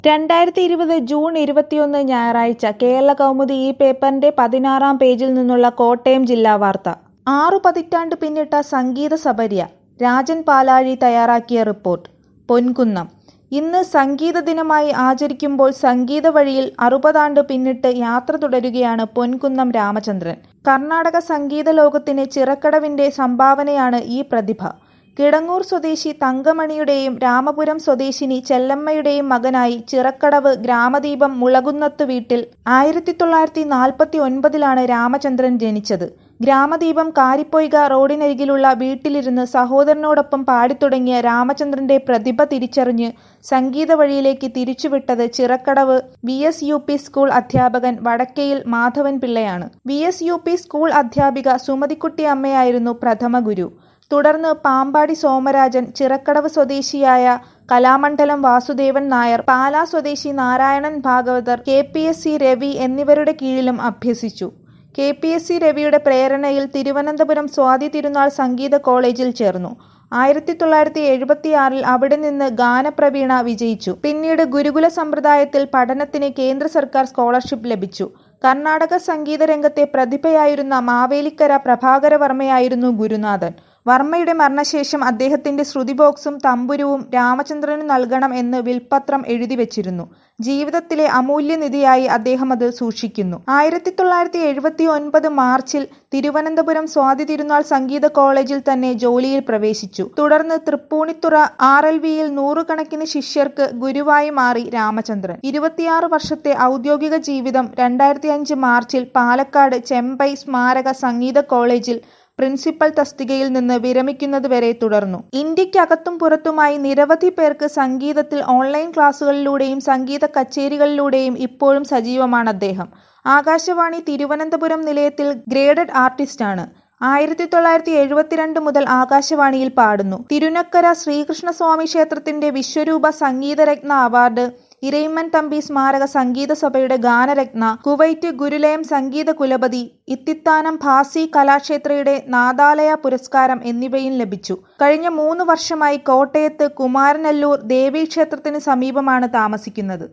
രണ്ടായിരത്തി ഇരുപത് ജൂൺ ഇരുപത്തിയൊന്ന് ഞായറാഴ്ച കേരള കൗമുദി ഈ പേപ്പറിന്റെ പതിനാറാം പേജിൽ നിന്നുള്ള കോട്ടയം ജില്ലാ വാർത്ത ആറു പതിറ്റാണ്ട് പിന്നിട്ട സംഗീത സബര്യ രാജൻ പാലാഴി തയ്യാറാക്കിയ റിപ്പോർട്ട് പൊൻകുന്നം ഇന്ന് സംഗീത ദിനമായി ആചരിക്കുമ്പോൾ സംഗീത വഴിയിൽ അറുപതാണ്ട് പിന്നിട്ട് യാത്ര തുടരുകയാണ് പൊൻകുന്നം രാമചന്ദ്രൻ കർണാടക സംഗീത ലോകത്തിന് ചിറക്കടവിന്റെ സംഭാവനയാണ് ഈ പ്രതിഭ കിടങ്ങൂർ സ്വദേശി തങ്കമണിയുടെയും രാമപുരം സ്വദേശിനി ചെല്ലമ്മയുടെയും മകനായി ചിറക്കടവ് ഗ്രാമദീപം മുളകുന്നത്ത് വീട്ടിൽ ആയിരത്തി തൊള്ളായിരത്തി നാൽപ്പത്തി ഒൻപതിലാണ് രാമചന്ദ്രൻ ജനിച്ചത് ഗ്രാമദീപം കാരിപ്പൊയ്ക റോഡിനരികിലുള്ള വീട്ടിലിരുന്ന് സഹോദരനോടൊപ്പം പാടിത്തുടങ്ങിയ രാമചന്ദ്രന്റെ പ്രതിഭ തിരിച്ചറിഞ്ഞ് സംഗീത വഴിയിലേക്ക് തിരിച്ചുവിട്ടത് Chirakkadavu V S U P school അധ്യാപകൻ വടക്കയിൽ മാധവൻ പിള്ളയാണ് V S U P school അധ്യാപിക സുമതിക്കുട്ടി അമ്മയായിരുന്നു പ്രഥമ ഗുരു തുടർന്ന് പാമ്പാടി സോമരാജൻ ചിറക്കടവ് സ്വദേശിയായ കലാമണ്ഡലം വാസുദേവൻ നായർ പാലാ സ്വദേശി Narayanan Bhagavathar K P S C Ravi എന്നിവരുടെ കീഴിലും അഭ്യസിച്ചു കെ പി എസ് സി രവിയുടെ പ്രേരണയിൽ തിരുവനന്തപുരം സ്വാതി തിരുനാൾ സംഗീത കോളേജിൽ ചേർന്നു ആയിരത്തി തൊള്ളായിരത്തി എഴുപത്തിയാറിൽ അവിടെ നിന്ന് ഗാനപ്രവീണ വിജയിച്ചു പിന്നീട് ഗുരുകുല സമ്പ്രദായത്തിൽ പഠനത്തിന് കേന്ദ്ര സർക്കാർ സ്കോളർഷിപ്പ് ലഭിച്ചു കർണാടക സംഗീത രംഗത്തെ പ്രതിഭയായിരുന്ന മാവേലിക്കര പ്രഭാകരവർമ്മയായിരുന്നു ഗുരുനാഥൻ വർമ്മയുടെ മരണശേഷം അദ്ദേഹത്തിന്റെ ശ്രുതിബോക്സും തമ്പുരുവും രാമചന്ദ്രന് നൽകണം എന്ന് വിൽപത്രം എഴുതി വെച്ചിരുന്നു ജീവിതത്തിലെ അമൂല്യനിധിയായി അദ്ദേഹം അത് സൂക്ഷിക്കുന്നു ആയിരത്തി തൊള്ളായിരത്തി എഴുപത്തി ഒൻപത് മാർച്ചിൽ തിരുവനന്തപുരം സ്വാതി തിരുനാൾ സംഗീത കോളേജിൽ തന്നെ ജോലിയിൽ പ്രവേശിച്ചു തുടർന്ന് തൃപ്പൂണിത്തുറ ആർ എൽ വിയിൽ നൂറുകണക്കിന് ശിഷ്യർക്ക് ഗുരുവായി മാറി രാമചന്ദ്രൻ ഇരുപത്തിയാറ് വർഷത്തെ ഔദ്യോഗിക ജീവിതം രണ്ടായിരത്തി അഞ്ച് മാർച്ചിൽ പാലക്കാട് ചെമ്പൈ സ്മാരക സംഗീത കോളേജിൽ പ്രിൻസിപ്പൽ തസ്തികയിൽ നിന്ന് വിരമിക്കുന്നതുവരെ തുടർന്നു ഇന്ത്യക്കകത്തും പുറത്തുമായി നിരവധി പേർക്ക് സംഗീതത്തിൽ ഓൺലൈൻ ക്ലാസുകളിലൂടെയും സംഗീത കച്ചേരികളിലൂടെയും ഇപ്പോഴും സജീവമാണ് അദ്ദേഹം ആകാശവാണി തിരുവനന്തപുരം നിലയത്തിൽ ഗ്രേഡഡ് ആർട്ടിസ്റ്റാണ് ആയിരത്തി തൊള്ളായിരത്തി എഴുപത്തിരണ്ട് മുതൽ ആകാശവാണിയിൽ പാടുന്നു തിരുനക്കര ശ്രീകൃഷ്ണസ്വാമി ക്ഷേത്രത്തിന്റെ വിശ്വരൂപ സംഗീതരത്ന അവാർഡ് ഇരയിമ്മൻ തമ്പി സ്മാരക സംഗീത സഭയുടെ ഗാനരത്ന കുവൈറ്റ് ഗുരുലയം സംഗീത കുലപതി ഇത്തിത്താനം ഭാസി കലാക്ഷേത്രയുടെ നാദാലയ പുരസ്കാരം എന്നിവയും ലഭിച്ചു കഴിഞ്ഞ മൂന്ന് വർഷമായി കോട്ടയത്ത് കുമാരനല്ലൂർ ദേവീക്ഷേത്രത്തിന് സമീപമാണ് താമസിക്കുന്നത്